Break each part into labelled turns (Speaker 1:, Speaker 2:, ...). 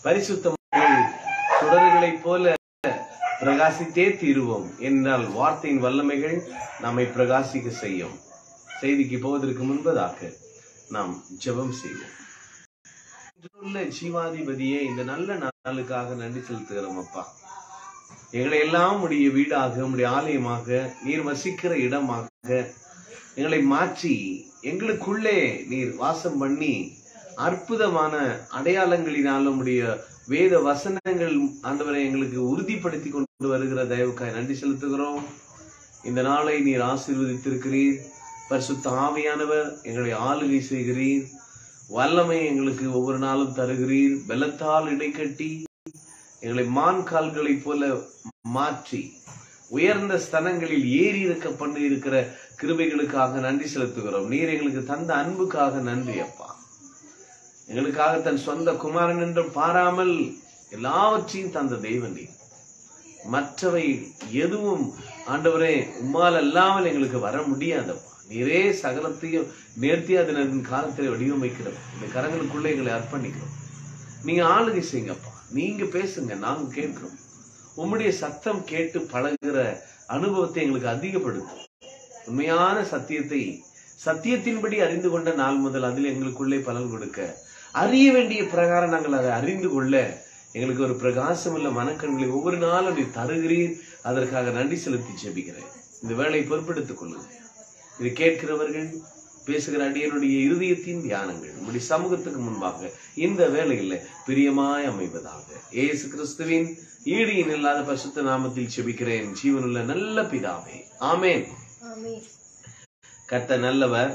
Speaker 1: பரிசுத்தம் சுடர்களைப் போல பிரகாசித்தே தீருவோம் என்றால் வார்த்தையின் வல்லமைகள் நம்மை பிரகாசிக்க செய்யும் செய்திக்கு போவதற்கு முன்பதாக நாம் ஜெபம் செய்வோம் உள்ள ஜீவாதிபதியே இந்த நல்ல நாளுக்காக நன்றி செலுத்துகிறோம் அப்பா எங்களை எல்லாம் உடைய வீடாக உடைய ஆலயமாக நீர் வசிக்கிற இடமாக எங்களை மாற்றி எங்களுக்குள்ளே நீர் வாசம் பண்ணி அற்புதமான அடையாளங்களினாலும் உடைய வேத வசனங்கள் ஆண்டவரை எங்களுக்கு உறுதிப்படுத்தி கொண்டு வருகிற தயவுக்காய் நன்றி செலுத்துகிறோம் இந்த நாளை நீர் ஆசீர்வதித்திருக்கிறீர் பரிசுத்த ஆவியானவர் எங்களை ஆளுகை செய்கிறீர் வல்லமை எங்களுக்கு ஒவ்வொரு நாளும் தருகிறீர் பலத்தால் இடைக்கட்டி எங்களை மான் கால்களைப் போல மாற்றி உயர்ந்த ஸ்தனங்களில் ஏறி இருக்க பண்ணி இருக்கிற கிருபைகளுக்காக நன்றி செலுத்துகிறோம் நீர் எங்களுக்கு தந்த அன்புக்காக நன்றி அப்பா எங்களுக்காக தன் சொந்த குமாரன் என்று பாராமல் எல்லாவற்றையும் தந்த தெய்வம் நீர் மற்றவை எதுவும் ஆண்டவரே உம்மால் அல்லாமல் எங்களுக்கு வர முடியாதப்பா நீரே சகலத்தையும் நேர்த்தி அதன் காலத்தில் வடிவமைக்கிறோம் இந்த கரங்களுக்குள்ளே எங்களை அர்ப்பணிக்கிறோம் நீங்க ஆளுகை செய்யுங்கப்பா நீங்க பேசுங்க நாங்க கேட்கிறோம் உம்முடைய சத்தம் கேட்டு பழகுற அனுபவத்தை எங்களுக்கு அதிகப்படுத்தும் உண்மையான சத்தியத்தை சத்தியத்தின்படி அறிந்து கொண்ட நாள் முதல் அதில் எங்களுக்குள்ளே பலன் கொடுக்க அறிய வேண்டிய பிரகாரம் நாங்கள் அதை அறிந்து கொள்ள எங்களுக்கு ஒரு பிரகாசம் உள்ள மனக்கண்களை ஒவ்வொரு நாளும் நீ தருகிறீர் அதற்காக நன்றி செலுத்தி ஜெபிக்கிறேன் இந்த வேலையை பொறுப்பெடுத்துக் கொள்ளுங்க இது கேட்கிறவர்கள் பேசுகிற அடியனுடைய இருதயத்தின் தியானங்கள் உங்களுடைய சமூகத்துக்கு முன்பாக இந்த வேலையில் பிரியமாய் அமைவதாக ஏசு கிறிஸ்துவின் ஈடியின் இல்லாத பரிசுத்த நாமத்தில் செபிக்கிறேன் ஜீவனுள்ள நல்ல பிதாவே ஆமென்
Speaker 2: ஆமென்.
Speaker 1: கர்த்த நல்லவர்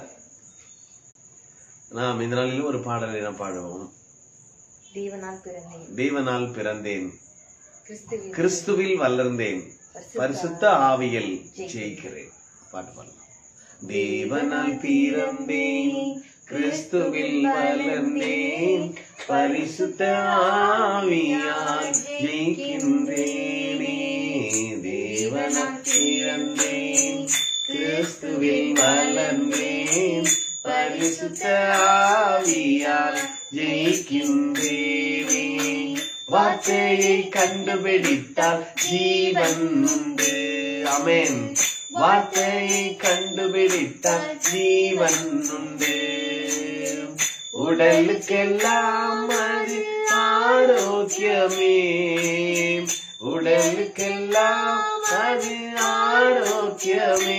Speaker 1: நாம் இந்த நாளிலும் ஒரு பாடலை நாம் பாடுவோம்
Speaker 2: தேவனால் பிறந்தேன்
Speaker 1: தேவனால் பிறந்தேன்
Speaker 2: கிறிஸ்துவின்
Speaker 1: கிறிஸ்துவில் வளர்ந்தேன் பரிசுத்த ஆவியில் ஜெயிக்கிறேன் பாட்டு பாடலாம் தேவனால் பிறந்தேன் கிறிஸ்துவில் வளர்ந்தேன் பரிசுத்த ஆவியால் ஜெயிக்கின்றேனே தேவனால் பிறந்தேன் கிறிஸ்துவில் வளர்ந்தேன் பரிசுத்த ஆவியால் ஜெயிக்கின்றேனே வார்த்தையை கண்டுபிடித்தால் ஜீவன் உண்டு அமேன் வார்த்தையை கண்டுபிடித்தால் ஜீவன் உண்டு உடலுக்கெல்லாம் அது ஆரோக்கியமே உடலுக்கெல்லாம் அது ஆரோக்கியமே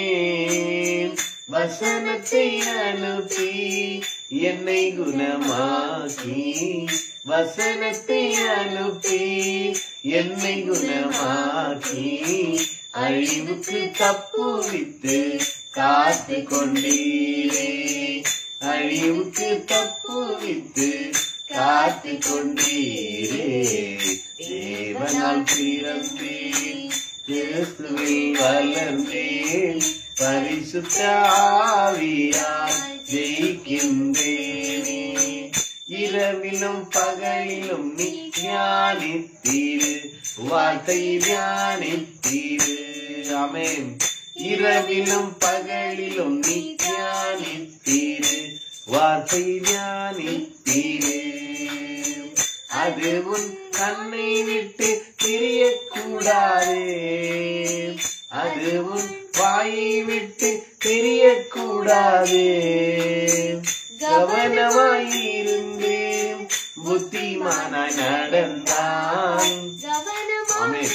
Speaker 1: வசனத்தை அனுப்பி என்னை குணமாக்கி வசனத்தை அனுப்பி என்னை குணமாக்கி அழிவுக்கு தப்புவித்து காத்து கொண்டீரே அழிவுக்கு தப்புவித்து காத்து கொண்டீரே தேவனால் பிறந்தேன் கிறிஸ்துவில் வளர்ந்தேன் பரிசுத்த ஆவியால் ஜெயிக்கின்றேனே இரவிலும் பகலிலும் நீ தியானித்தீரு வார்த்தை தியானித்தீரு அமேன் இரவிலும் பகலிலும் நீ தியானித்தீரு வார்த்தை தியானித்தீரு அது உன் கண்ணை விட்டு பிரியக்கூடாதே அது உன் வாயை விட்டு பிரியக்கூடாதே கவனமாயிருந்து புத்திமானாய் நடந்தான் ஆமென்.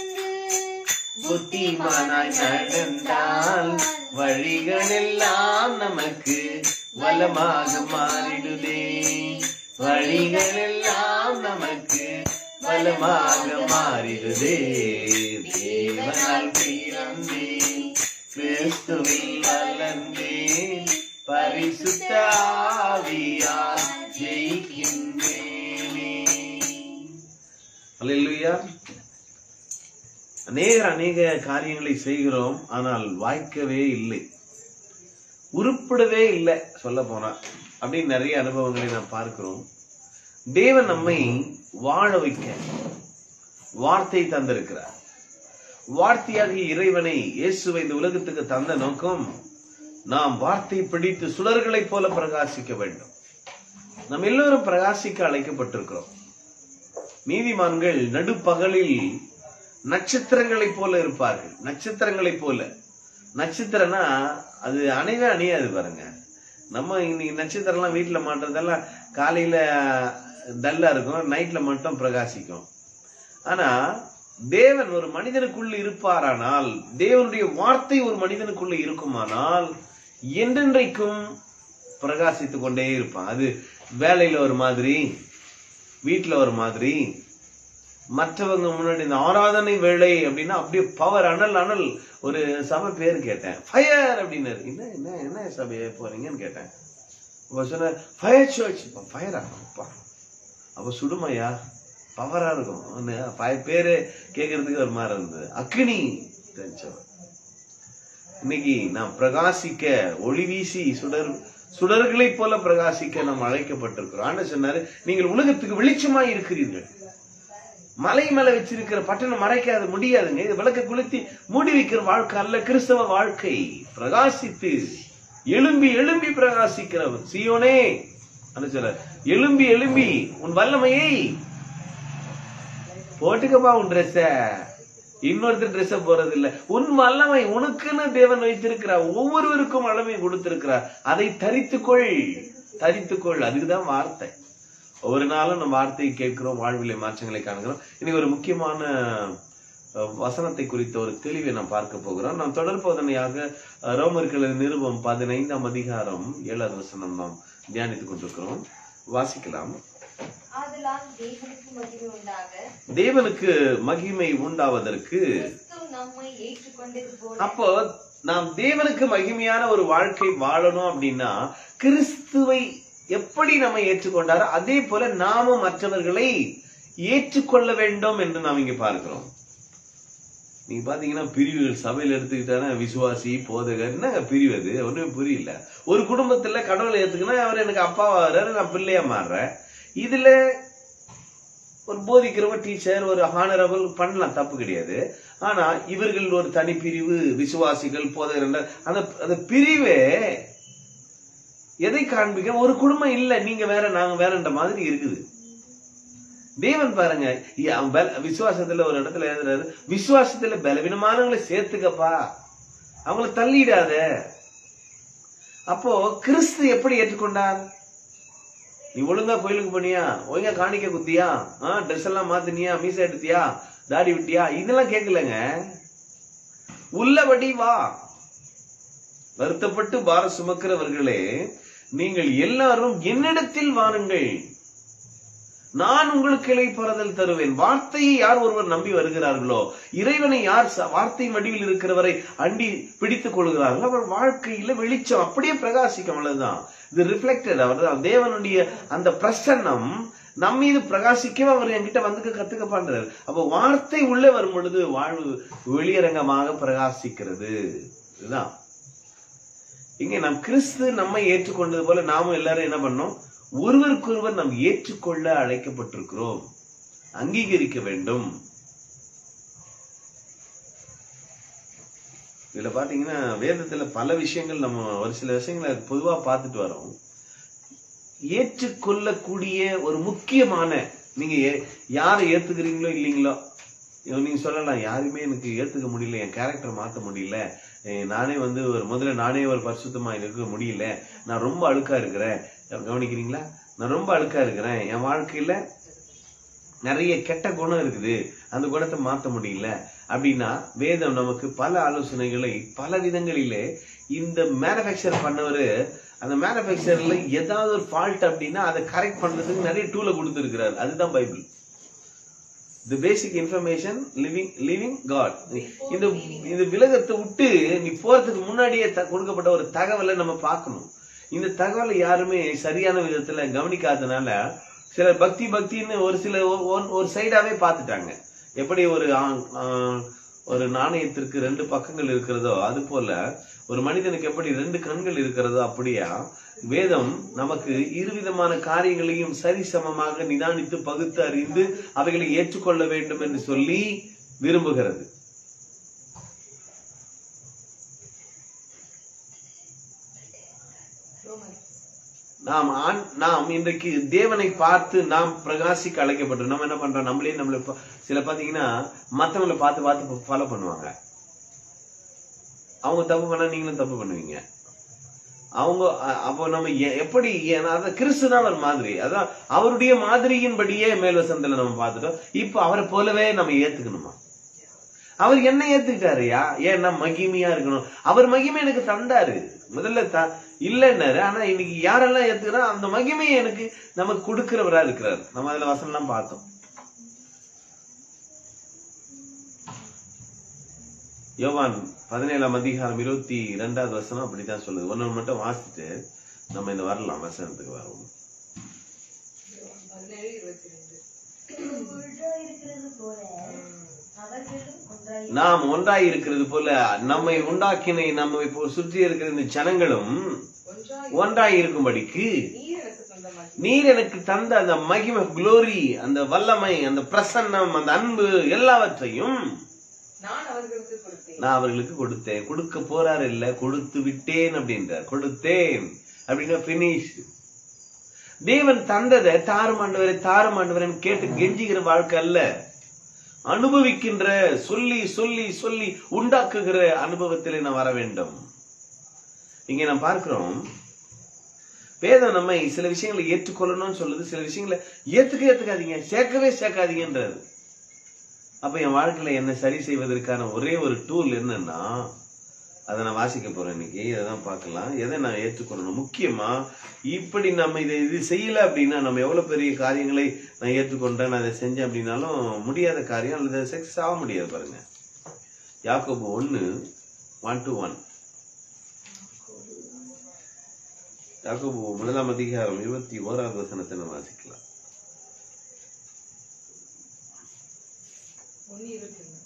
Speaker 1: புத்திமானாய் நடந்தால் வழிகள் எல்லாம் நமக்கு வளமாக மாறிடுதே வழிகள் எல்லாம் நமக்கு வளமாக மாறிடுதே தேவனால் பிறந்தேன் கிறிஸ்துவில் வளர்ந்தேன் பரிசுத்த ஆவியால் ஜெயிக்கின்றேனே அல்லேலூயா அநேகர் அநேக காரியங்களை செய்கிறோம் ஆனால் வாய்க்கவே இல்லை உருப்படவே இல்லை சொல்ல போனா அப்படின்னு நிறைய அனுபவங்களை நாம் பார்க்கிறோம் தேவன் நம்மை வாழ வைக்க வார்த்தை தந்திருக்கிறார் வார்த்தையாகிய இறைவனை இயேசுவை இந்த உலகத்துக்கு தந்த நோக்கம் நாம் வார்த்தை பிடித்து சுடர்களைப் போல பிரகாசிக்க வேண்டும் நாம் எல்லோரும் பிரகாசிக்க அழைக்கப்பட்டிருக்கிறோம் நீதிமான்கள் நடுப்பகலில் நட்சத்திரங்களைப் போல இருப்பார்கள் நட்சத்திரங்களைப் போல நட்சத்திரம்னா அது அணைவே அணையாது பாருங்க நம்ம இன்னைக்கு நட்சத்திரம்லாம் வீட்டுல மாட்டுறதெல்லாம் காலையில டல்லா இருக்கும் நைட்ல மட்டும் பிரகாசிக்கும் ஆனா தேவன் ஒரு மனிதனுக்குள்ள இருப்பாரானால் தேவனுடைய வார்த்தை ஒரு மனிதனுக்குள்ள இருக்குமானால் என்றென்றைக்கும் பிரகாசித்துக் கொண்டே இருப்பான் அது வேலையில ஒரு மாதிரி வீட்டுல ஒரு மாதிரி மற்றவங்க முன்னாடி இந்த ஆராதனை வேலை அப்படின்னா அப்படியே பவர் அனல் அனல் ஒரு சபை பேர் கேட்டேன் ஃபயர் அப்படின்னாரு என்ன என்ன என்ன சபையை போறீங்கன்னு கேட்டேன் அப்ப சொன்ன ஃபயர் சர்ச் ஃபயரா அப்பா அப்ப சுடுமையா பவரா இருக்கும் ஒண்ணு, பய- பேரு கேட்கறதுக்கு ஒரு மாதிரி இருந்தது அக்னி தெரிஞ்சவர் இன்னைக்கு நாம் பிரகாசிக்க ஒளி வீசி சுடர் சுடர்களைப் போல பிரகாசிக்க நாம் அழைக்கப்பட்டிருக்கிறோம் ஆண்டு சொன்னாரு நீங்கள் உலகத்துக்கு வெளிச்சமாய் இருக்கிறீர்கள் மலை மேல வச்சிருக்கிற பட்டணம் மறைக்காத முடியாதுங்க இது விளக்க குளுத்தி மூடி வைக்கிற வாழ்க்கை அல்ல கிறிஸ்தவ வாழ்க்கை பிரகாசித்து எழும்பி எழும்பி பிரகாசிக்கிறவர் சியோனே அப்படின்னு சொல்றார் எழும்பி எழும்பி உன் வல்லமையை போட்டுக்கப்பா உன் ட்ரெஸ்ஸ இன்னொருத்தர் ட்ரெஸ்ஸ போறது இல்ல உன் வல்லமை உனக்குன்னு தேவன் வைத்திருக்கிறார் ஒவ்வொருவருக்கும் வல்லமை கொடுத்திருக்கிறார் அதை தரித்துக்கொள் தரித்துக்கொள் அதுக்குதான் வார்த்தை ஒவ்வொரு நாளும் நம்ம வார்த்தையை கேட்கிறோம் வாழ்விலை மாற்றங்களை காண்கிறோம் இன்னைக்கு ஒரு முக்கியமான அஹ், வசனத்தை குறித்த ஒரு தெளிவை நாம் பார்க்க போகிறோம் நாம் தொடர் போதனையாக அஹ், ரோமர்கள் நிருபம் பதினைந்தாம் அதிகாரம் ஏழாவது வசனம் நாம் தியானித்துக் கொண்டிருக்கிறோம் வாசிக்கலாம்
Speaker 2: ஆதலால் தேவனுக்கு மகிமை உண்டாக
Speaker 1: தேவனுக்கு மகிமை உண்டாவதற்கு
Speaker 2: கிறிஸ்து நம்மை ஏற்றுக்கொண்டது போல
Speaker 1: அப்போ நாம் தேவனுக்கு மகிமையான ஒரு வாழ்க்கை வாழணும் அப்படின்னா கிறிஸ்துவை எப்படி நம்ம ஏற்றுக்கொண்டாரோ அதே போல நாமும் மற்றவர்களை ஏற்றுக்கொள்ள வேண்டும் என்று நாம் இங்க பார்க்கிறோம் நீங்க பாத்தீங்கன்னா பிரிவுகள் சபையில எடுத்துக்கிட்டானா விசுவாசி போதகர் என்னங்க பிரிவு அது ஒண்ணுமே புரியல ஒரு குடும்பத்துல கடவுளை ஏத்துக்கினா அவர் எனக்கு அப்பாவா வர்றாரு நான் பிள்ளையா மாறுறேன் இதுல ஒரு போதிக்கிறவங்க டீச்சர் ஒரு ஹானரபிள் பண்ணலாம் தப்பு கிடையாது ஆனா இவர்கள் ஒரு தனி பிரிவு விசுவாசிகள் போதகர் என்ற அந்த அந்த பிரிவே எதை காண்பிக்க ஒரு குடும்பம் இல்ல நீங்க வேற நாங்க வேறன்ற மாதிரி இருக்குது தேவன் பாருங்க இ- அவன் பல- விசுவாசத்துல ஒரு இடத்துல எழுதுறாரு விசுவாசத்துல பலவீனமானவங்களை சேர்த்துக்கப்பா அவங்கள தள்ளிடாத அப்போ கிறிஸ்து எப்படி ஏற்றுக்கொண்டார் நீ ஒழுங்கா கோயிலுக்கு போனியா ஒழுங்கா காணிக்க குத்தியா ட்ரெஸ் எல்லாம் மாத்தினியா மீசை எடுத்தியா தாடி விட்டியா இதெல்லாம் கேட்கலங்க உள்ளபடி வா வருத்தப்பட்டு பார சுமக்கிறவர்களே நீங்கள் எல்லாரும் என்னிடத்தில் வாருங்கள் நான் உங்களுக்கு இளைப்பாறுதல் தருவேன் வார்த்தையை யார் ஒருவர் நம்பி வருகிறார்களோ இறைவனை யார் ச- வார்த்தை மடியில் இருக்கிறவரை அண்டி பிடித்துக் கொள்கிறார்களோ அவர் வாழ்க்கையில வெளிச்சம் அப்படியே பிரகாசிக்கும் அவ்வளவுதான் இது ரிஃப்ளெக்டட் அவர் தேவனுடைய அந்த பிரசன்னம் நம் மீது பிரகாசிக்கவே அவர் என்கிட்ட வந்து கத்துக்க பண்றாரு அப்ப வார்த்தை உள்ளே வரும் பொழுது வாழ்வு வெளியரங்கமாக பிரகாசிக்கிறது இதுதான் இங்க நம் கிறிஸ்து நம்மை ஏற்றுக்கொண்டது போல நாமும் எல்லாரும் என்ன பண்ணோம் ஒருவருக்கொருவர் நாம் ஏற்றுக்கொள்ள அழைக்கப்பட்டிருக்கிறோம் அங்கீகரிக்க வேண்டும் இதுல பாத்தீங்கன்னா வேதத்துல பல விஷயங்கள் நம்ம ஒரு சில விஷயங்களை பொதுவா பார்த்துட்டு வரோம் ஏற்றுக்கொள்ளக்கூடிய ஒரு முக்கியமான நீங்க ஏ- யாரை ஏத்துக்கிறீங்களோ இல்லீங்களோ இவன் நீங்க சொல்லலாம் யாருமே எனக்கு ஏத்துக்க முடியல என் கேரக்டர் மாத்த முடியல eh, நானே வந்து ஒரு முதல்ல நானே ஒரு பரிசுத்தமா இருக்க முடியல நான் ரொம்ப அழுக்கா இருக்கிறேன் கவனிக்கிறீங்களா நான் ரொம்ப அழுக்கா இருக்கிறேன் என் வாழ்க்கையில நிறைய கெட்ட குணம் இருக்குது அந்த குணத்தை மாத்த முடியல அப்படின்னா வேதம் நமக்கு பல ஆலோசனைகளை பல விதங்களிலே இந்த மேனுஃபேக்சர் பண்ணவரு அந்த மேனுஃபேக்சர்ல ஏதாவது ஒரு ஃபால்ட் அப்படின்னா அதை கரெக்ட் பண்றதுக்கு நிறைய டூலை கொடுத்துருக்கிறார் அதுதான் Bible the basic information living living God இந்த இந்த விலகத்தை விட்டு நீ போறதுக்கு முன்னாடியே த- கொடுக்கப்பட்ட ஒரு தகவலை நம்ம பார்க்கணும் இந்த தகவலை யாருமே சரியான விதத்துல கவனிக்காதனால சிலர் பக்தி பக்தின்னு ஒரு சில ஒரு- ஒரு- ஒரு சைடாவே பார்த்துட்டாங்க எப்படி ஒரு ஆ- ஆ, ஒரு நாணயத்திற்கு ரெண்டு பக்கங்கள் இருக்கிறதோ அது போல ஒரு மனிதனுக்கு எப்படி ரெண்டு கண்கள் இருக்கிறதோ அப்படியா வேதம் நமக்கு இருவிதமான காரியங்களையும் சரிசமமாக நிதானித்து பகுத்து அறிந்து அவைகளை ஏற்றுக்கொள்ள வேண்டும் என்று சொல்லி விரும்புகிறது
Speaker 2: ரோமர்
Speaker 1: நாம் ஆண்- நாம் இன்றைக்கு தேவனை பார்த்து நாம் பிரகாசிக்க அழைக்கப்பட்டோம் நம்ம என்ன பண்றோம் நம்மளே நம்மள ப- சில பாத்தீங்கன்னா மத்தவங்கள பார்த்து பார்த்து ஃபாலோ பண்ணுவாங்க அவங்க தப்பு பண்ணா நீங்களும் தப்பு பண்ணுவீங்க அவங்க அ- அப்போ நம்ம எ- எப்படி ஏன்னா அதான் கிறிஸ்துதான் ஒரு மாதிரி அதான் அவருடைய மாதிரியின்படியே மேல் வசந்தல நம்ம பார்த்துட்டோம் இப்போ அவரை போலவே நம்ம ஏத்துக்கணுமா அவர் என்ன ஏத்துக்கிட்டாருயா ஏன்னா மகிமையா இருக்கணும் அவர் மகிமை எனக்கு தந்தாரு முதல்ல த இல்லைன்னாரு ஆனா இன்னைக்கு யாரெல்லாம் ஏத்துக்கிறா அந்த மகிமையை எனக்கு நமக்கு கொடுக்கிறவரா இருக்கிறார் நம்ம அதுல வசனம்லாம் பார்த்தோம் யோவான் பதினேழாம் அதிகாரம் இருபத்தி ரெண்டாவது வசனம் அப்படித்தான் சொல்லுது ஒன்னு மட்டும் வாசிட்டு நம்ம இந்த வரலாம் வசனத்துக்கு வருவோம்
Speaker 3: பதினேழு இருபத்தி ரெண்டு
Speaker 2: ஒன்றாயிருக்கிறது போல அவர்களும் ஒன்றாய்
Speaker 1: நாம் ஒன்றாய் இருக்கிறது போல நம்மை உண்டாக்கினை நம்மை இப்போ சுற்றி இருக்கிற இந்த ஜனங்களும்
Speaker 3: ஒன்றாய்
Speaker 1: ஒன்றாய் இருக்கும்படிக்கு
Speaker 3: நீர் எனக்கு சொந்தமாக்கி
Speaker 1: நீர் எனக்கு தந்த அந்த மகிமை குளோரி அந்த வல்லமை அந்த பிரசன்னம் அந்த அன்பு எல்லாவற்றையும்
Speaker 3: நான் அவர்களுக்கு கொடுத்தேன்
Speaker 1: நான் அவர்களுக்கு கொடுத்தேன் கொடுக்க போறாரு இல்ல கொடுத்து விட்டேன் அப்படின்றார் கொடுத்தேன் அப்படின்னா பினிஷ் தேவன் தந்ததை தாறுமாண்டவரை தாறுமாண்டவரன் கேட்டு கெஞ்சுகிற வாழ்க்கை அல்ல அனுபவிக்கின்ற சொல்லி சொல்லி சொல்லி உண்டாக்குகிற அனுபவத்திலே நான் வர வேண்டும் இங்க நான் பார்க்கிறோம் வேதம் நம்மை சில விஷயங்களை ஏற்றுக்கொள்ளணும்னு சொல்லுது சில விஷயங்களை ஏத்துக்க ஏத்துக்காதீங்க சேர்க்கவே சேர்க்காதீங்கன்றாரு அப்ப என் வாழ்க்கையில என்ன சரி செய்வதற்கான ஒரே ஒரு டூல் என்னன்னா அதை நான் வாசிக்க போறேன் இன்னைக்கு அதான் பார்க்கலாம் எதை நான் ஏற்றுக்கொள்ளணும் முக்கியமா இப்படி நம்ம இதை இது செய்யல அப்படின்னா நம்ம எவ்வளவு பெரிய காரியங்களை நான் ஏற்றுக்கொண்டேன் நான் அதை செஞ்சேன் அப்படின்னாலும் முடியாத காரியம் அல்லது சக்சஸ் ஆக முடியாது பாருங்க யாக்கோபு ஒன்னு ஒன் டு ஒன் யாக்கோபு முதலாம் அதிகாரம் இருபத்தி ஓராவது வசனத்தை நம்ம வாசிக்கலாம்
Speaker 3: ஒன்னு இருபத்தி ரெண்டு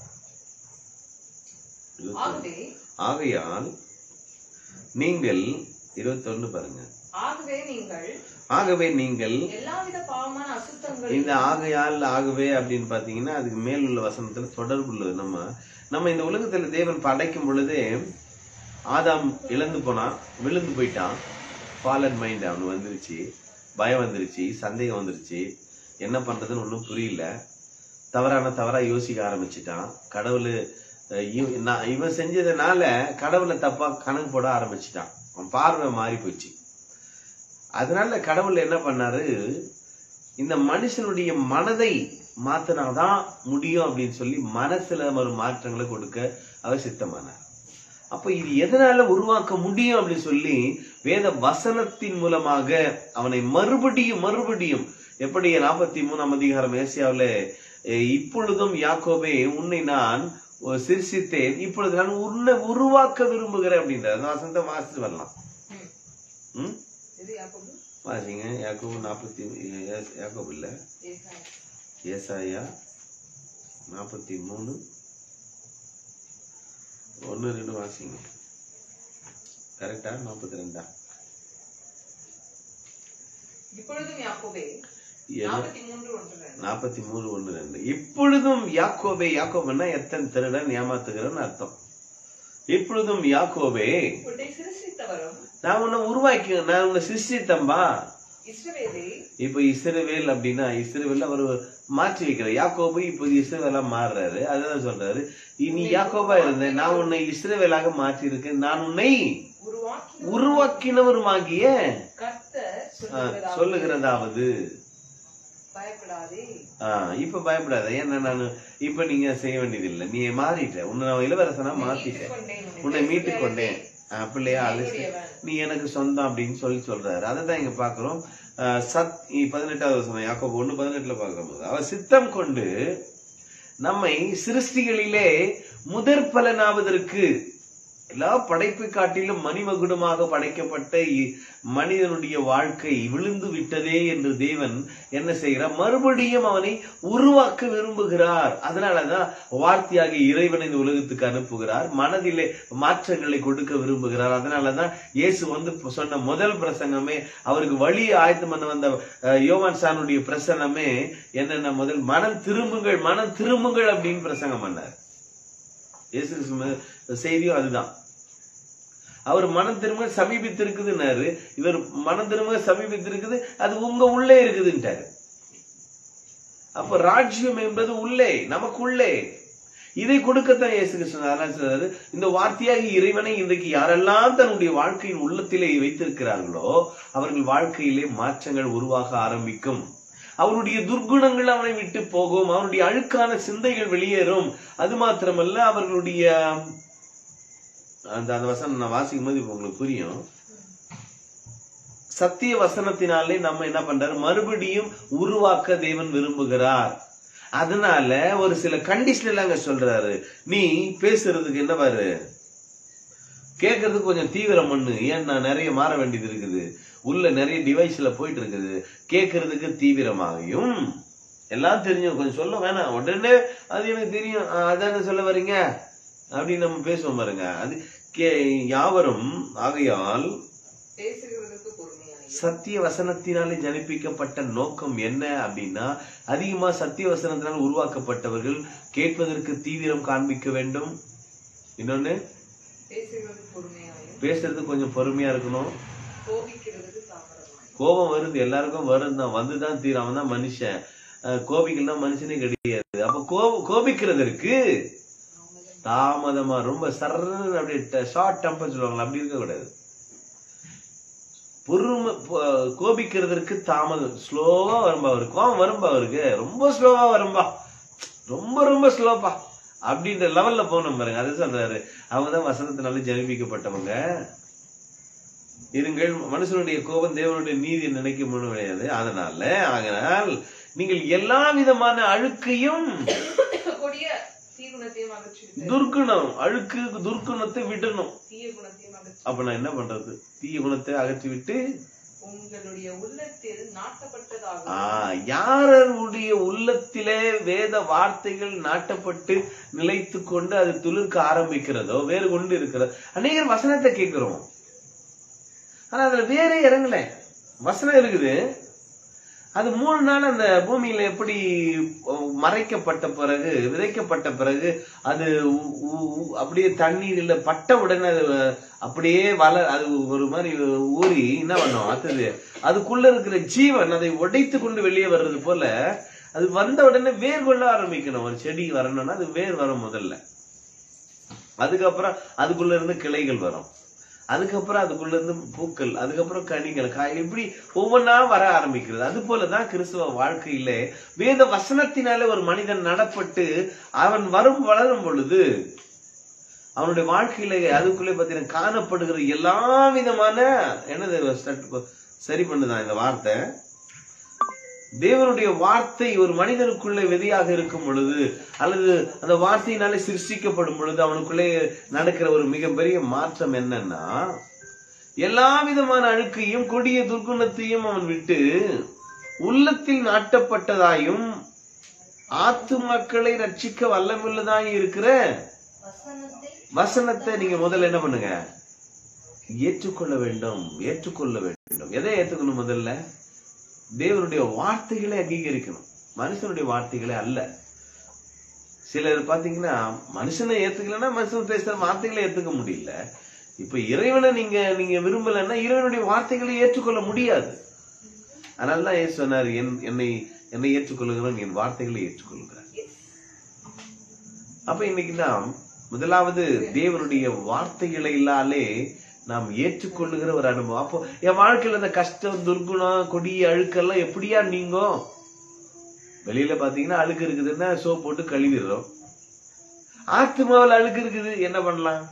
Speaker 1: இருபத்தி-
Speaker 3: ஆகவே
Speaker 1: ஆகையால் நீங்கள் இருபத்தொன்னு பாருங்க
Speaker 3: ஆகவே நீங்கள்
Speaker 1: ஆகவே நீங்கள்
Speaker 3: எல்லாவித பாவமான அசுத்தங்கள்
Speaker 1: இந்த ஆகையால் ஆகவே அப்படின்னு பாத்தீங்கன்னா அதுக்கு மேல் உள்ள வசனத்துல தொடர்பு உள்ளது நம்ம நம்ம இந்த உலகத்துல தேவன் படைக்கும் பொழுதே ஆதாம் இழந்து போனான் விழுந்து போயிட்டான் ஃபாலன் மைண்ட் அவனு வந்துருச்சு பயம் வந்துருச்சு சந்தேகம் வந்துருச்சு என்ன பண்றதுன்னு ஒன்றும் புரியல தவறான தவறா யோசிக்க ஆரம்பிச்சிட்டான் கடவுள் அஹ், இவ- நான் இவன் செஞ்சதுனால கடவுளை தப்பா கணக்கு போட ஆரம்பிச்சிட்டான் அவன் பார்வை மாறி போச்சு அதனால கடவுள் என்ன பண்ணாரு இந்த மனுஷனுடைய மனதை மாத்தினாதான் முடியும் அப்படின்னு சொல்லி மனசுல ஒரு மாற்றங்களை கொடுக்க அவர் சித்தமானார் அப்ப இது எதனால உருவாக்க முடியும் அப்படின்னு சொல்லி வேத வசனத்தின் மூலமாக அவனை மறுபடியும் மறுபடியும் எப்படி நாற்பத்தி மூணாம் அதிகாரம் ஏசியாவுல அஹ், இப்பொழுதும் யாக்கோபே உன்னை நான் ஒரு சிரிசித்தேன் இப்பொழுது நான் உன்னை உருவாக்க விரும்புகிறேன் அப்படின்ற அந்த வசனத்தை வாசித்து வரலாம்
Speaker 3: ம்.
Speaker 1: ம்
Speaker 3: இது யாக்கோபு
Speaker 1: வாசிங்க யாக்கோபு நாற்பத்தி யாக்கோபு இல்ல
Speaker 3: ஏசாயா.
Speaker 1: ஏசாயா நாற்பத்தி மூணு ஒன்னு ரெண்டு வாசிங்க கரெக்டா நாற்பத்தி ரெண்டா
Speaker 3: இப்பொழுதும் யாக்கோபே
Speaker 1: என்ன?
Speaker 3: நாற்பத்தி மூன்று ஒன்று ரெண்டு
Speaker 1: நாற்பத்தி மூணு ஒண்ணு ரெண்டு இப்பொழுதும் யாக்கோபே யாக்கோபுன்னா எத்தனை திருடன் ஏமாத்துகிறன்னு அர்த்தம் இப்பொழுதும் யாக்கோபே
Speaker 3: உன்னை சிருஷ்டித்தவரும்
Speaker 1: நான் உன்னை உருவாக்கி நான் உன்னை சிருஷ்டித்தம்பா
Speaker 3: இஸ்ரவேலே
Speaker 1: இப்ப இஸ்ரவேல் அப்படின்னா இஸ்ரவேல் அவர் மாற்றி வைக்கிறார் யாக்கோபு இப்ப இஸ்ரவேலா மாறுறாரு அதுதான் சொல்றாரு நீ யாக்கோபா இருந்த நான் உன்னை இஸ்ரவேலாக மாற்றி இருக்கேன் நான் உன்னை
Speaker 3: உருவாக்கி
Speaker 1: உருவாக்கினவருமாகிய
Speaker 3: கர்த்தர்
Speaker 1: ஆ,
Speaker 3: சொல்லுகிறதாவது
Speaker 1: சொல்லுகிறதாவது
Speaker 3: பயப்படாதே
Speaker 1: ஆஹ் இப்ப பயப்படாத ஏன்னா நான் இப்ப நீங்க செய்ய வேண்டியதில்லை நீ மாறிட்ட உன்னை நான் இளவரசனா மாத்திட்டேன்
Speaker 3: கொண்டேன்
Speaker 1: உன்னை மீட்டுக் கொண்டேன் ஆஹ் பிள்ளையா அழைச்சிட்டேன்
Speaker 3: என்னுடையவன்.
Speaker 1: நீ எனக்கு சொந்தம் அப்படின்னு சொல்லி சொல்றாரு அதை தான் இங்க பாக்குறோம் ஆஹ் சத் இ- பதினெட்டாவது வசனம் யாக்கோபு ஒண்ணு பதினெட்டுல பார்க்கும்போது அவர் சித்தம் கொண்டு நம்மை சிருஷ்டிகளிலே முதற் பலனாவதற்கு எல்லா படைப்பை காட்டிலும் மணிமகுடமாக படைக்கப்பட்ட இ- மனிதனுடைய வாழ்க்கை விழுந்து விட்டதே என்று தேவன் என்ன செய்கிறார் மறுபடியும் அவனை உருவாக்க விரும்புகிறார் அதனாலதான் வார்த்தையாக இறைவனை இந்த உலகத்துக்கு அனுப்புகிறார் மனதிலே மாற்றங்களை கொடுக்க விரும்புகிறார் அதனாலதான் இயேசு வந்து இப்ப சொன்ன முதல் பிரசங்கமே அவருக்கு வழி ஆயத்தம் பண்ண வந்த அஹ், யோவான் சானுடைய பிரசங்கமே என்னென்ன முதல் மனம் திரும்புங்கள் மனம் திரும்புங்கள் அப்படின்னு பிரசங்கம் பண்ணார் இயேசு கிறிஸ்து செய்தியும் அதுதான் அவர் மனம் திரும்ப சமீபித்திருக்குதுன்னாரு இவர் மனம் திரும்ப சமீபித்திருக்குது அது உங்க உள்ளே இருக்குதுன்ட்டாரு அப்ப ராஜ்யம் என்பது உள்ளே நமக்குள்ளே இதை கொடுக்கத்தான் இயேசு கிருஷ்ணன் அதனால சொல்றாரு இந்த வார்த்தையாகி இறைவனை இன்றைக்கு யாரெல்லாம் தன்னுடைய வாழ்க்கையின் உள்ளத்திலே வைத்திருக்கிறார்களோ அவர்கள் வாழ்க்கையிலே மாற்றங்கள் உருவாக ஆரம்பிக்கும் அவருடைய துர்குணங்கள் அவனை விட்டு போகும் அவருடைய அழுக்கான சிந்தைகள் வெளியேறும் அது மாத்திரமல்ல அவர்களுடைய அந்த அந்த வசனம் நான் வாசிக்கும் போது இப்ப உங்களுக்கு புரியும் சத்திய வசனத்தினாலே நம்ம என்ன பண்றாரு மறுபடியும் உருவாக்க தேவன் விரும்புகிறார் அதனால ஒரு சில கண்டிஷன் எல்லாம் அங்க சொல்றாரு நீ பேசுறதுக்கு என்ன பாரு கேட்கறதுக்கு கொஞ்சம் தீவிரம் பண்ணு ஏன் நான் நிறைய மாற வேண்டியது இருக்குது உள்ள நிறைய டிவைஸ்ல போயிட்டு இருக்குது கேட்கறதுக்கு தீவிரமாகவும் எல்லாம் தெரியும் கொஞ்சம் சொல்ல வேணாம் உடனே அது எனக்கு தெரியும் ஆ, அதானே சொல்ல வர்றீங்க அப்படின்னு நம்ம பேசுவோம் பாருங்க அது கே யாவரும் ஆகையால்
Speaker 3: பேசுகிறதுக்கு பொறுமையாய்
Speaker 1: சத்திய வசனத்தினாலே ஜனிப்பிக்கப்பட்ட நோக்கம் என்ன அப்படின்னா அதிகமா சத்திய வசனத்தினால் உருவாக்கப்பட்டவர்கள் கேட்பதற்கு தீவிரம் காண்பிக்க வேண்டும் இன்னொன்னு
Speaker 3: பேசுகிறது பொறுமையாயும்
Speaker 1: பேசுறது கொஞ்சம் பொறுமையா இருக்கணும்
Speaker 3: கோபிக்கிறதுக்கு தாமதமாயும்
Speaker 1: கோபம் வருது எல்லாருக்கும் வரும் தான் வந்துதான் தீரும் அவன் தான் மனுஷன் அஹ் கோபிக்கலாம் மனுஷனே கிடையாது அப்ப கோப கோபிக்கிறதற்கு தாமதமா ரொம்ப சர்ன்னு அப்படியே ஷார்ட் டெம்பர் சொல்லுவாங்களா அப்படி இருக்க கூடாது பொறுமை பொ- கோபிக்கிறதற்கு தாமதம் ஸ்லோவா வரும்பா அவருக்கு கோபம் வரும்பா அவருக்கு ரொம்ப ஸ்லோவா வரும்பா ரொம்ப ரொம்ப ஸ்லோப்பா அப்படின்ற லெவல்ல போனோம் பாருங்க அது சொல்றாரு அவங்க தான் வசனத்தினால ஜனிப்பிக்கப்பட்டவங்க இருங்கள் மனுஷனுடைய கோபம் தேவனுடைய நீதி நினைக்கும் கிடையாது அதனால ஆகையால் நீங்கள் எல்லா விதமான அழுக்கையும்
Speaker 3: கொடிய தீகுணத்தையும் அகற்றிவிட்டு
Speaker 1: துர்க்குணம் அழுக்கு துர்க்குணத்தை விடணும்
Speaker 3: தீய குணத்தையும் அகற்றி
Speaker 1: அப்ப நான் என்ன பண்றது தீய குணத்தை அகற்றிவிட்டு
Speaker 3: உங்களுடைய உள்ளத்தில் நாட்டப்பட்டதாக
Speaker 1: ஆஹ் யாருடைய உள்ளத்திலே வேத வார்த்தைகள் நாட்டப்பட்டு நிலைத்து கொண்டு அது துளிர்க்க ஆரம்பிக்கிறதோ வேறு கொண்டு இருக்கிறதோ அநேகர் வசனத்தை கேட்கிறோம் ஆனா அதுல வேற இறங்கல வசனம் இருக்குது அது மூணு நாள் அந்த பூமியில எப்படி மறைக்கப்பட்ட பிறகு விதைக்கப்பட்ட பிறகு அது உ- உ- உ- அப்படியே தண்ணீர்ல பட்ட உடனே அது அப்படியே வள அது ஒரு மாதிரி ஊறி என்ன பண்ணும் அடுத்தது அதுக்குள்ள இருக்கிற ஜீவன் அதை உடைத்து கொண்டு வெளியே வர்றது போல அது வந்த உடனே வேர் கொள்ள ஆரம்பிக்கணும் ஒரு செடி வரணும்னா அது வேர் வரும் முதல்ல அதுக்கப்புறம் அதுக்குள்ள இருந்து கிளைகள் வரும் அதுக்கப்புறம் அதுக்குள்ள இருந்து பூக்கள் அதுக்கப்புறம் கனிகள் காய் இப்படி ஒவ்வொன்றா வர ஆரம்பிக்கிறது அது போலதான் கிறிஸ்துவ வாழ்க்கையிலே வேத வசனத்தினாலே ஒரு மனிதன் நடப்பட்டு அவன் வரும் வளரும் பொழுது அவனுடைய வாழ்க்கையில அதுக்குள்ளே பார்த்தீங்கன்னா காணப்படுகிற எல்லா விதமான என்னது சட்- சரி பண்ணுதான் இந்த வார்த்தை தேவனுடைய வார்த்தை ஒரு மனிதனுக்குள்ளே விதையாக இருக்கும் பொழுது அல்லது அந்த வார்த்தையினாலே சிருஷ்டிக்கப்படும் பொழுது அவனுக்குள்ளே நடக்கிற ஒரு மிகப்பெரிய மாற்றம் என்னன்னா எல்லா விதமான அழுக்கையும் கொடிய துர்க்குணத்தையும் அவன் விட்டு உள்ளத்தில் நாட்டப்பட்டதாயும் ஆத்து மக்களை ரட்சிக்க வல்லமுள்ளதாய் இருக்கிற
Speaker 2: வசனத்தை
Speaker 1: வசனத்தை நீங்க முதல்ல என்ன பண்ணுங்க ஏற்றுக்கொள்ள வேண்டும் ஏற்றுக்கொள்ள வேண்டும் எதை ஏத்துக்கணும் முதல்ல தேவனுடைய வார்த்தைகளை அங்கீகரிக்கணும் மனுஷனுடைய வார்த்தைகளே அல்ல சிலர் பாத்தீங்கன்னா மனுஷனை ஏத்துக்கலன்னா மனுஷன் பேசுற வார்த்தைகளை ஏத்துக்க முடியல இப்ப இறைவனை நீங்க நீங்க விரும்பலன்னா இறைவனுடைய வார்த்தைகளை ஏற்றுக்கொள்ள முடியாது அதனாலதான் ஏசு சொன்னார் என் என்னை என்னை ஏற்றுக்கொள்ளுகிறவன் என் வார்த்தைகளை ஏற்றுக்கொள்கிறார் அப்ப இன்னைக்கு நாம் முதலாவது தேவனுடைய வார்த்தைகளை இல்லாலே நாம் ஏற்றுக்கொள்ளுகிற ஒரு அனுபவம் அப்போ என் வாழ்க்கையில இந்த கஷ்டம் துர்குணம் கொடிய அழுக்கெல்லாம் எப்படியா நீங்கும் வெளியில பாத்தீங்கன்னா அழுக்கு இருக்குதுன்னா சோப் போட்டு கழுவிடுறோம் ஆத்மாவில் அழுக்கு இருக்குது என்ன பண்ணலாம்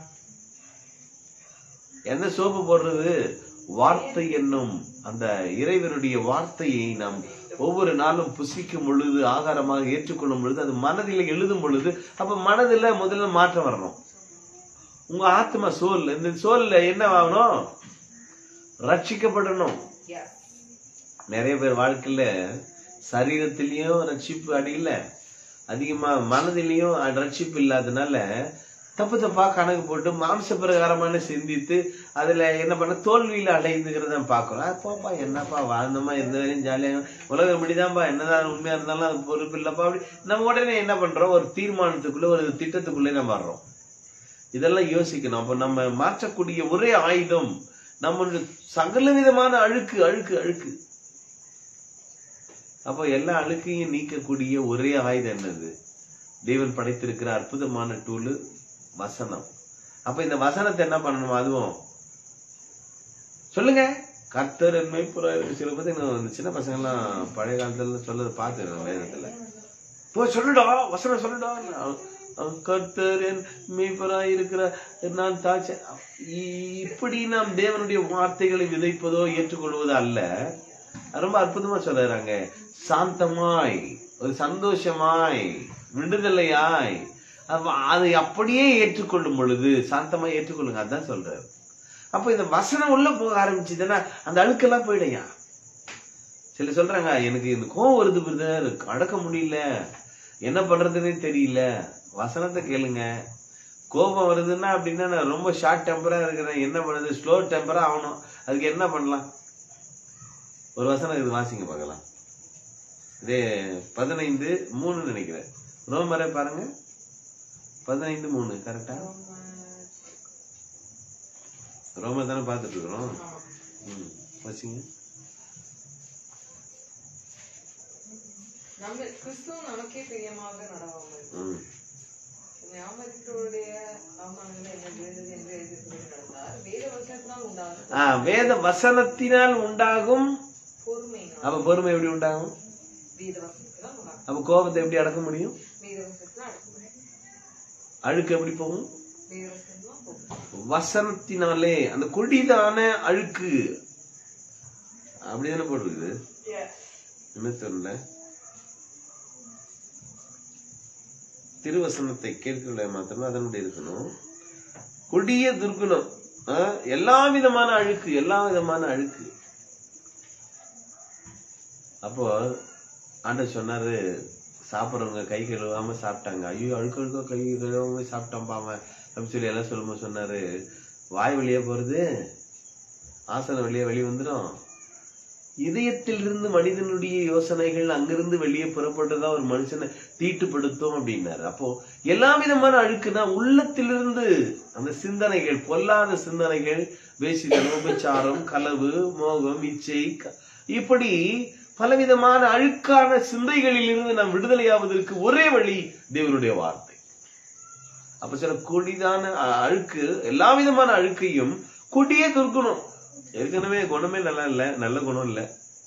Speaker 1: எந்த சோப்பு போடுறது வார்த்தை என்னும் அந்த இறைவனுடைய வார்த்தையை நாம் ஒவ்வொரு நாளும் புசிக்கும் பொழுது ஆகாரமாக ஏற்றுக்கொள்ளும் பொழுது அது மனதில் எழுதும் பொழுது அப்ப மனதில் முதல்ல மாற்றம் வரணும் உங்க ஆத்மா சோல் இந்த சோல்ல என்ன ஆகணும் ரட்சிக்கப்படணும்
Speaker 3: Yes.
Speaker 1: நிறைய பேர் வாழ்க்கையில சரீரத்திலயும் ரட்சிப்பு அடையல அதிகமா மனதிலையும் ரட்சிப்பு இல்லாதனால தப்பு தப்பா கணக்கு போட்டு மாம்ச பிரகாரமான சிந்தித்து அதுல என்ன பண்ண தோல்வியில அடைந்துக்கிறத பாக்குறோம் "ஆ, போப்பா என்னப்பா வாழ்ந்தோமா எந்த வரையும் ஜாலியா உலகம் இப்படிதான்ப்பா என்னதான் உண்மையா இருந்தாலும் அது பொறுப்பு இல்லப்பா அப்படி நம்ம உடனே என்ன பண்றோம் ஒரு தீர்மானத்துக்குள்ள ஒரு திட்டத்துக்குள்ளே நம்ம வர்றோம் இதெல்லாம் யோசிக்கணும் அப்ப நம்ம மாற்றக்கூடிய ஒரே ஆயுதம் நம்மளுடைய சகல விதமான அழுக்கு அழுக்கு அழுக்கு அப்போ எல்லா அழுக்கையும் நீக்கக்கூடிய ஒரே ஆயுதம் என்னது தேவன் படைத்திருக்கிற அற்புதமான டூலு வசனம் அப்ப இந்த வசனத்தை என்ன பண்ணணும் அதுவும் சொல்லுங்க கர்த்தர் என்மை சில பத்தி நான் சின்ன பசங்க எல்லாம் பழைய காலத்துல சொல்றதை பார்த்துருக்கேன் வேதத்துல போ சொல்லுடா வசனம் சொல்லுடா அவன் கர்த்தர் என் மெய்ப்பராய் இருக்கிற நான் தாச்ச இப்படி நாம் தேவனுடைய வார்த்தைகளை விதைப்பதோ ஏற்றுக்கொள்வதோ அல்ல ரொம்ப அற்புதமா சொல்றாங்க சாந்தமாய் ஒரு சந்தோஷமாய் விடுதலையாய் அப்ப அதை அப்படியே ஏற்றுக்கொள்ளும் பொழுது சாந்தமாய் ஏற்றுக்கொள்ளுங்க அதான் சொல்றாரு அப்ப இந்த வசனம் உள்ள போக ஆரம்பிச்சதுன்னா அந்த அழுக்கெல்லாம் போயிடையா சில சொல்றாங்க எனக்கு இந்த கோவம் வருது பிரதர் அடக்க முடியல என்ன பண்றதுன்னே தெரியல வசனத்தை கேளுங்க கோபம் வருதுன்னா அப்படின்னா நான் ரொம்ப ஷார்ட் டெம்பரா இருக்கிறேன் என்ன பண்ணுது ஸ்லோ டெம்பரா ஆகணும் அதுக்கு என்ன பண்ணலாம் ஒரு வசனம் இது வாசிங்க பார்க்கலாம் இதே பதினைந்து மூணு நினைக்கிறேன் ரோமரை பாருங்க பதினைந்து மூணு கரெக்டா ரோமர் தானே பார்த்துட்டு இருக்கிறோம் ம் வாசிங்க
Speaker 3: நம்ம கிறிஸ்துவ நமக்கே பிரியமாக நடவாமல்
Speaker 1: ம்
Speaker 3: ஞாபகத்தோடைய அவமானங்கள் என்ன விழுந்தது என்று எழுதி நடந்தார் வேத வசனத்தினால் உண்டாகும்
Speaker 1: ஆ, வேத வசனத்தினால் உண்டாகும்
Speaker 3: பொறுமையினால்
Speaker 1: அப்ப பொறுமை எப்படி உண்டாகும்
Speaker 3: வேத வசனத்தினால் உண்டாகும்
Speaker 1: அப்ப கோபத்தை எப்படி அடக்க முடியும்
Speaker 3: வேத வசனத்தினால் அடக்க முடியும்
Speaker 1: அழுக்கு எப்படி போகும்
Speaker 3: வேத வசனத்தினால் போகும்
Speaker 1: வசனத்தினாலே அந்த கொடிதான அழுக்கு அப்படிதானே போட்டிருக்குது என்ன தெரியல திருவசனத்தை கேட்கல மாத்திரமே அதனுடைய இருக்கணும் கொடிய துர்குணம் ஆ, எல்லா விதமான அழுக்கு எல்லா விதமான அழுக்கு அப்போ ஆண்டவர் சொன்னாரு சாப்பிட்றவங்க கை கழுவாம சாப்பிட்டாங்க ஐயோ அழுக்கு அழுக்கோ கை கழுவாம சாப்பிட்டான் அவன் அப்படின்னு சொல்லி எல்லாம் சொல்லும்போது சொன்னாரு வாய் வெளியே போறது ஆசனம் வெளியே வெளியே வந்துடும் இதயத்தில் இருந்து மனிதனுடைய யோசனைகள் அங்கிருந்து வெளியே புறப்பட்டதா ஒரு மனுஷனை தீட்டுப்படுத்தும் அப்படின்னாரு அப்போ எல்லா விதமான அழுக்குனா உள்ளத்திலிருந்து அந்த சிந்தனைகள் பொல்லாத சிந்தனைகள் வேசிதல் உபச்சாரம் களவு மோகம் இச்சை க- இப்படி பலவிதமான அழுக்கான சிந்தைகளில் இருந்து நாம் விடுதலையாவதற்கு ஒரே வழி தேவனுடைய வார்த்தை அப்ப சில கொடிதான அ- அழுக்கு எல்லா விதமான அழுக்கையும் கொடிய துர்க்குணம் ஏற்கனவே குணமே நல்லா இல்ல நல்ல குணம் இல்ல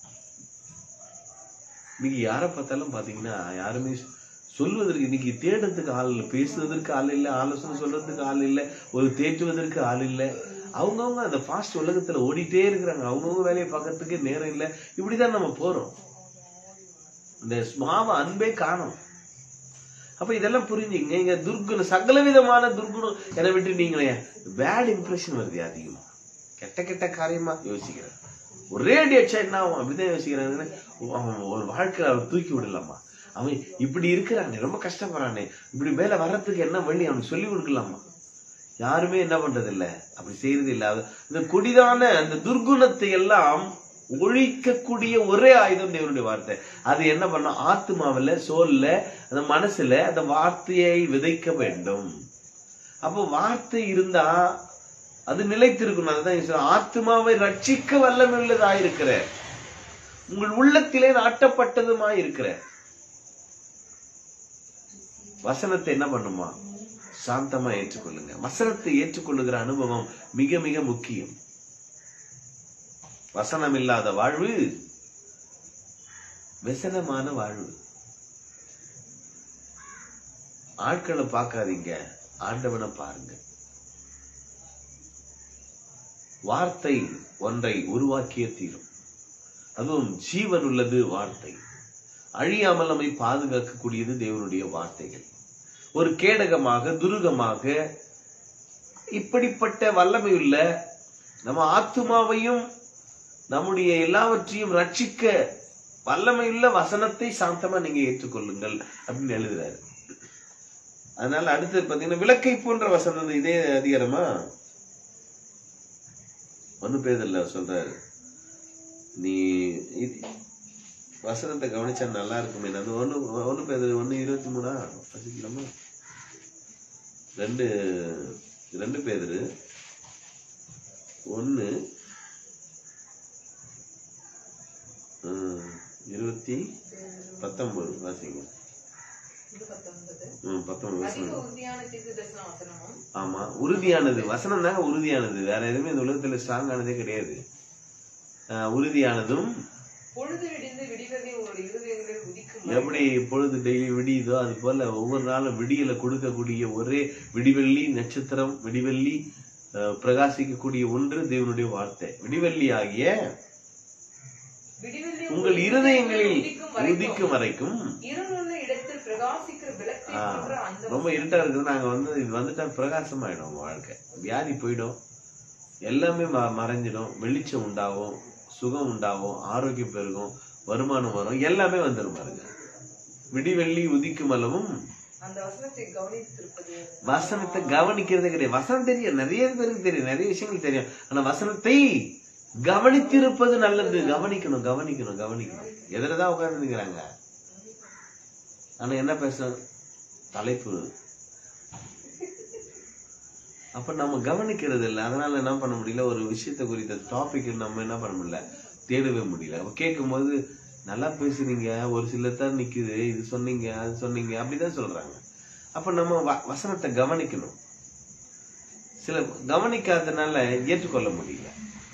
Speaker 1: இன்னைக்கு யாரை பார்த்தாலும் பாத்தீங்கன்னா யாருமே சொல்வதற்கு இன்னைக்கு தேடுறதுக்கு ஆள் இல்லை பேசுவதற்கு ஆள் இல்லை ஆலோசனை சொல்றதுக்கு ஆள் இல்லை ஒரு தேற்றுவதற்கு ஆள் இல்லை அவங்கவுங்க அந்த ஃபாஸ்ட் உலகத்துல ஓடிட்டே இருக்கிறாங்க அவங்கவுங்க வேலையை பார்க்கறதுக்கே நேரம் இல்லை இப்படிதான் நம்ம போறோம் இந்த சுபாவ அன்பே காணும் அப்ப இதெல்லாம் புரிஞ்சுங்க இங்க துர்குணம் சகல விதமான துர்குணம் என்னை விட்டு நீங்களே பேட் இம்ப்ரெஷன் வருது அதிகமா கெட்ட கெட்ட காரியமா யோசிக்கிறேன் ஒரே அடி அடிச்சா என்ன ஆகும் அப்படிதான் யோசிக்கிறாங்க அவன் ஒரு வாழ்க்கையில அவன் தூக்கி விடலாமா அவன் இப்படி இருக்கிறானே ரொம்ப கஷ்டப்படுறானே இப்படி மேல வர்றதுக்கு என்ன வழி அவனுக்கு சொல்லி கொடுக்கலாமா யாருமே என்ன பண்றது இல்ல அப்படி செய்யறது இல்ல அது- இந்த கொடிதான அந்த துர்குணத்தை எல்லாம் ஒழிக்கக்கூடிய ஒரே ஆயுதம் தேவனுடைய வார்த்தை அது என்ன பண்ணும் ஆத்மாவில சோல்ல அந்த மனசுல அந்த வார்த்தையை விதைக்க வேண்டும் அப்போ வார்த்தை இருந்தா அது நிலைத்திருக்கணும் அதுதான் இங்க சொல்றேன். ஆத்மாவை ரட்சிக்க வல்லமுள்ளதாயிருக்கிற உங்கள் உள்ளத்திலே நாட்டப்பட்டதுமாய் இருக்கிற வசனத்தை என்ன பண்ணுமா சாந்தமா ஏற்றுக்கொள்ளுங்க வசனத்தை ஏற்றுக்கொள்ளுகிற அனுபவம் மிக மிக முக்கியம் வசனம் இல்லாத வாழ்வு व्यசனமான வாழ்வு ஆட்களை பார்க்காதீங்க ஆண்டவனை பாருங்க வார்த்தை ஒன்றை உருவாக்கிய தீரும் அதுவும் ஜீவன் உள்ளது வார்த்தை அழியாமல் நம்மை பாதுகாக்கக்கூடியது தேவனுடைய வார்த்தைகள் ஒரு கேடகமாக துருகமாக இப்படிப்பட்ட வல்லமையுள்ள நம்ம ஆத்துமாவையும் நம்முடைய எல்லாவற்றையும் ரட்சிக்க வல்லமையுள்ள வசனத்தை சாந்தமா நீங்க ஏற்றுக்கொள்ளுங்கள் அப்படின்னு எழுதுறாரு அதனால அடுத்து பாத்தீங்கன்னா விளக்கை போன்ற வசனம் இதே அதிகாரமா ஒண்ணு பேதல்ல சொல்றாரு நீ இது- வசனத்தை கவனிச்சா நல்லா இருக்குமே அது ஒண்ணு ஒண்ணு பேர் ஒண்ணு இருபத்தி மூணா வச்சுக்கலாமா ரெண்டு ரெண்டு பேரு ஒன்னு ம், இருபத்தி பத்தொன்பது வாசிங்க
Speaker 3: இது பத்தொன்பது
Speaker 1: ம், பத்தொன்பது
Speaker 3: அதிக
Speaker 1: வசனம்
Speaker 3: உறுதியான தீர்க்க தரிசன வசனமும்
Speaker 1: ஆமா உறுதியானது வசனம் தாங்க உறுதியானது வேற எதுவுமே இந்த உலகத்துல ஸ்ட்ராங் ஆனதே கிடையாது ஆஹ், உறுதியானதும்
Speaker 3: பொழுது விடிந்து விடிவதை உங்களுடைய இருதயங்களில் உதிக்கும்
Speaker 1: எப்படி பொழுது டெய்லி விடியுதோ அது போல ஒவ்வொரு நாளும் விடியலை கொடுக்கக்கூடிய ஒரே விடிவெள்ளி நட்சத்திரம் விடிவெள்ளி ஆஹ், பிரகாசிக்கக்கூடிய ஒன்று தேவனுடைய வார்த்தை விடிவெள்ளி ஆகிய
Speaker 3: விடிவெள்ளி
Speaker 1: உங்கள் இருதயங்களில்
Speaker 3: உதிக்கும் வரைக்கும்
Speaker 1: உதிக்கும் வரைக்கும்
Speaker 3: இருளுள்ள இடத்தில் பிரகாசிக்கிற விளக்கை
Speaker 1: ஆஹ்,
Speaker 3: போன்ற அந்த
Speaker 1: ரொம்ப இருட்டா இருக்குது நாங்க வந்து இது வந்துட்டா பிரகாசமாயிடும் உங்க வாழ்க்கை வியாதி போயிடும் எல்லாமே ம- மறைஞ்சிடும் வெளிச்சம் உண்டாகும் சுகம் உண்டாகும் ஆரோக்கியம் பெருகும் வருமானம் வரும் எல்லாமே வந்துடும் பாருங்க விடிவெள்ளி உதிக்கும் அளவும்
Speaker 3: அந்த வசனத்தை கவனித்திருப்பது
Speaker 1: வசனத்தை கவனிக்கிறதே கிடையாது வசனம் தெரியும் நிறைய பேருக்கு தெரியும் நிறைய விஷயங்கள் தெரியும் ஆனா வசனத்தை கவனித்திருப்பது நல்லது கவனிக்கணும் கவனிக்கணும் கவனிக்கணும் எதிரதான் உட்கார்ந்து நிக்கிறாங்க ஆனா என்ன பேச தலைப்பு அப்ப நம்ம கவனிக்கிறது இல்லை அதனால என்ன பண்ண முடியல ஒரு விஷயத்தை குறித்த டாபிக் நம்ம என்ன பண்ண முடியல தேடவே முடியல அப்ப கேட்கும்போது நல்லா பேசுறீங்க ஒரு சிலர் தான் நிக்குது இது சொன்னீங்க அது சொன்னீங்க அப்படிதான் சொல்றாங்க அப்ப நம்ம வ- வசனத்தை கவனிக்கணும் சில கவனிக்காதனால ஏற்றுக்கொள்ள முடியல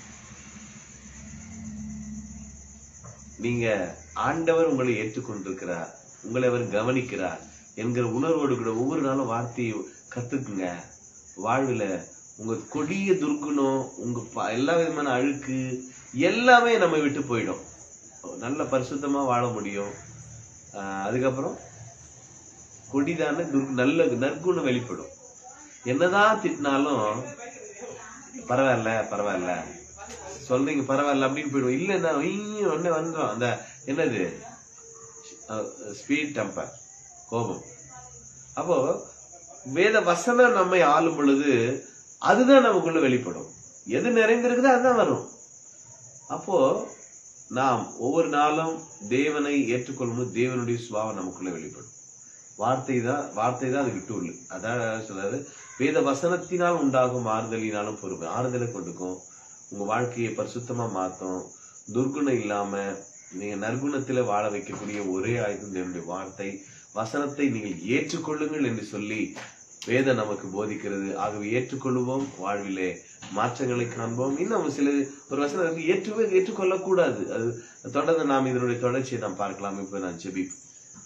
Speaker 1: நீங்க ஆண்டவர் உங்களை ஏற்றுக்கொண்டிருக்கிறார் உங்களை அவர் கவனிக்கிறார் என்கிற உணர்வோடு கூட ஒவ்வொரு நாளும் வார்த்தையை கத்துக்குங்க வாழ்வுல உங்க கொடிய துர்க்குணம் உங்க ப- எல்லா விதமான அழுக்கு எல்லாமே நம்ம விட்டு போயிடும் நல்ல பரிசுத்தமா வாழ முடியும் ஆஹ் அதுக்கப்புறம் கொடிதான துர் நல்ல நற்குணம் வெளிப்படும் என்னதான் திட்டினாலும் பரவாயில்ல பரவாயில்ல சொல்றீங்க பரவாயில்ல அப்படின்னு போயிடும் இல்லைன்னா உடனே வந்துடும் அந்த என்னது ஸ்பீட் டெம்பர் கோபம் அப்போ வேத வசனம் நம்மை ஆளும் பொழுது அதுதான் நமக்குள்ள வெளிப்படும் எது நிறைந்திருக்குதோ அதுதான் வரும் அப்போ நாம் ஒவ்வொரு நாளும் தேவனை ஏற்றுக்கொள்ளும் தேவனுடைய சுபாவம் நமக்குள்ள வெளிப்படும் வார்த்தை தான் வார்த்தை தான் அதுக்கு டூல் அதான் சொல்றாரு வேத வசனத்தினால் உண்டாகும் ஆறுதலினாலும் பொறுமை ஆறுதலை கொடுக்கும் உங்க வாழ்க்கையை பரிசுத்தமா மாத்தும் துர்குணம் இல்லாம நீங்க நற்குணத்தில வாழ வைக்கக்கூடிய ஒரே ஆயுதம் தேவனுடைய வார்த்தை வசனத்தை நீங்கள் ஏற்றுக்கொள்ளுங்கள் என்று சொல்லி வேதம் நமக்கு போதிக்கிறது ஆகவே ஏற்றுக்கொள்வோம் வாழ்விலே மாற்றங்களை காண்போம் இன்னும் சில ஒரு வசனம் இருக்கு ஏற்றுவே ஏற்றுக்கொள்ளக்கூடாது அது தொடர்ந்து நாம் இதனுடைய தொடர்ச்சியை நாம் பார்க்கலாம் இப்ப நான் ஜெபிப்போம்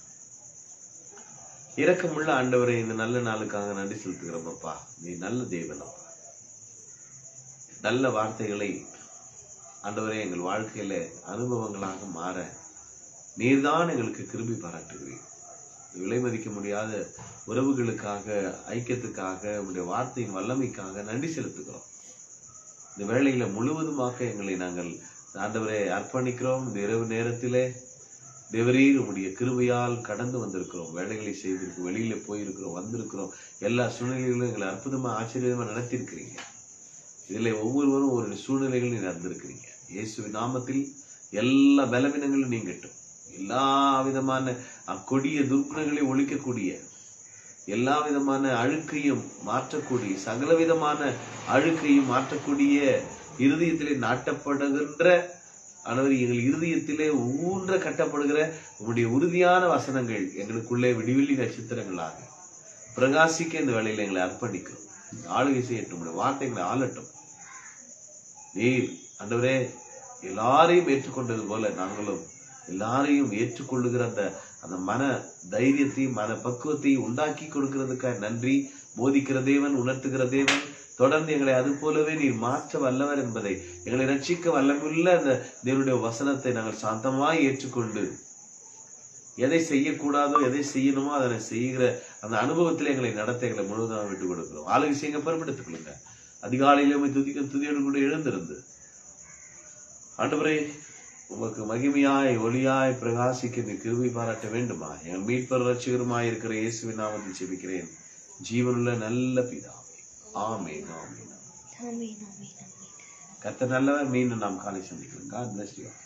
Speaker 1: இரக்கமுள்ள ஆண்டவரை இந்த நல்ல நாளுக்காக நன்றி செலுத்துகிறோம் அப்பா நீ நல்ல தேவன் அப்பா நல்ல வார்த்தைகளை ஆண்டவரே எங்கள் வாழ்க்கையில அனுபவங்களாக மாற நீர்தான் எங்களுக்கு கிருபி பாராட்டுகிறீர் விலை மதிக்க முடியாத உறவுகளுக்காக ஐக்கியத்துக்காக உங்களுடைய வார்த்தையின் வல்லமைக்காக நன்றி செலுத்துகிறோம் இந்த வேளையில முழுவதுமாக எங்களை நாங்கள் ஆண்டவரை அர்ப்பணிக்கிறோம் இந்த இரவு நேரத்திலே தேவரீர் உம்முடைய கிருபையால் கடந்து வந்திருக்கிறோம் வேலைகளை செய்திருக்கிறோம் வெளியில போயிருக்கிறோம் வந்திருக்கிறோம் எல்லா சூழ்நிலைகளும் எங்களை அற்புதமா ஆச்சரியமா நடத்தியிருக்கிறீங்க இதுல ஒவ்வொருவரும் ஒரு சூழ்நிலைகள் நீங்க நடந்திருக்கிறீங்க இயேசுவின் நாமத்தில் எல்லா பலவீனங்களும் நீங்கட்டும் எல்லா விதமான அக்கொடிய துர்க்குணங்களை ஒழிக்கக்கூடிய எல்லா விதமான அழுக்கையும் மாற்றக்கூடிய சகல விதமான அழுக்கையும் மாற்றக்கூடிய இருதயத்திலே நாட்டப்படுகின்ற ஆனவர் எங்கள் இருதயத்திலே ஊன்ற கட்டப்படுகிற உங்களுடைய உறுதியான வசனங்கள் எங்களுக்குள்ளே விடிவெள்ளி நட்சத்திரங்களாக பிரகாசிக்க இந்த வேலையில எங்களை அர்ப்பணிக்கிறோம் ஆளுகை செய்யட்டும் உங்களுடைய வார்த்தைகளை ஆளட்டும் நீர் ஆண்டவரே எல்லாரையும் ஏற்றுக்கொண்டது போல நாங்களும் எல்லாரையும் ஏற்றுக்கொள்ளுகிற அந்த அந்த மன தைரியத்தையும் மன பக்குவத்தையும் உண்டாக்கி கொடுக்கிறதுக்காக நன்றி போதிக்கிற தேவன் உணர்த்துகிற தேவன் தொடர்ந்து எங்களை அது போலவே நீர் மாற்ற வல்லவர் என்பதை எங்களை ரட்சிக்க வல்லமுள்ள அந்த தேவனுடைய வசனத்தை நாங்கள் சாந்தமாய் ஏற்றுக்கொண்டு எதை செய்யக்கூடாதோ எதை செய்யணுமோ அதனை செய்கிற அந்த அனுபவத்தில் எங்களை நடத்த எங்களை முழுவதும் விட்டு கொடுக்கிறோம் ஆளுகை செய்யுங்க பொறுப்பெடுத்துக் கொள்ளுங்க அதிகாலையிலே உம்மை துதிக்க துதியோடு கூட எழுந்திருந்து ஆண்டவரே உமக்கு மகிமையாய் ஒளியாய் பிரகாசிக்க இந்த கிருபை பாராட்ட வேண்டுமா எங்கள் மீட்பர் ரட்சகருமாய் இருக்கிற இயேசுவின் நாமத்தில் ஜெபிக்கிறேன் ஜீவனுள்ள நல்ல பிதாவே ஆமென் ஆமென்
Speaker 2: ஆமென் ஆமென் ஆமென்
Speaker 1: கர்த்தர் நல்லவர் மீண்டும் நாம் காலை சந்திக்கிறோம் God bless you all.